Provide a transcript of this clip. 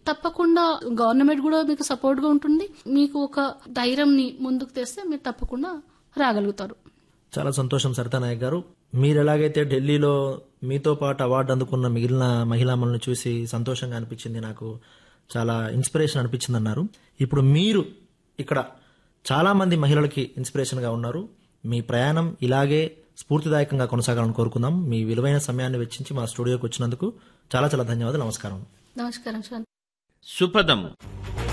తప్పకుండా గవర్నమెంట్ కూడా మీకు సపోర్ట్ గా ఉంటుంది మీకు ఒక ధైర్యంని ముందుకు తెస్తే మీరు తప్పకుండా రాగలుగుతారు చాలా సంతోషం సరితా నాయక్ గారు మీరు ఎలాగైతే ఢిల్లీలో మీతో పాటు అవార్డు అందుకున్న మిగిలిన మహిళామణులను చూసి సంతోషంగా అనిపించింది నాకు చాలా ఇన్స్పిరేషన్ అనిపించింది అన్నారు ఇప్పుడు మీరు ఇక్కడ చాలా మంది మహిళలకి ఇన్స్పిరేషన్ గా ఉన్నారు మీ ప్రయాణం ఇలాగే స్ఫూర్తిదాయకంగా కొనసాగాలని కోరుకుందాం మీ విలువైన సమయాన్ని వెచ్చించి మా స్టూడియోకి వచ్చినందుకు చాలా చాలా ధన్యవాదాలు నమస్కారం నమస్కారం శాంతి సుపదం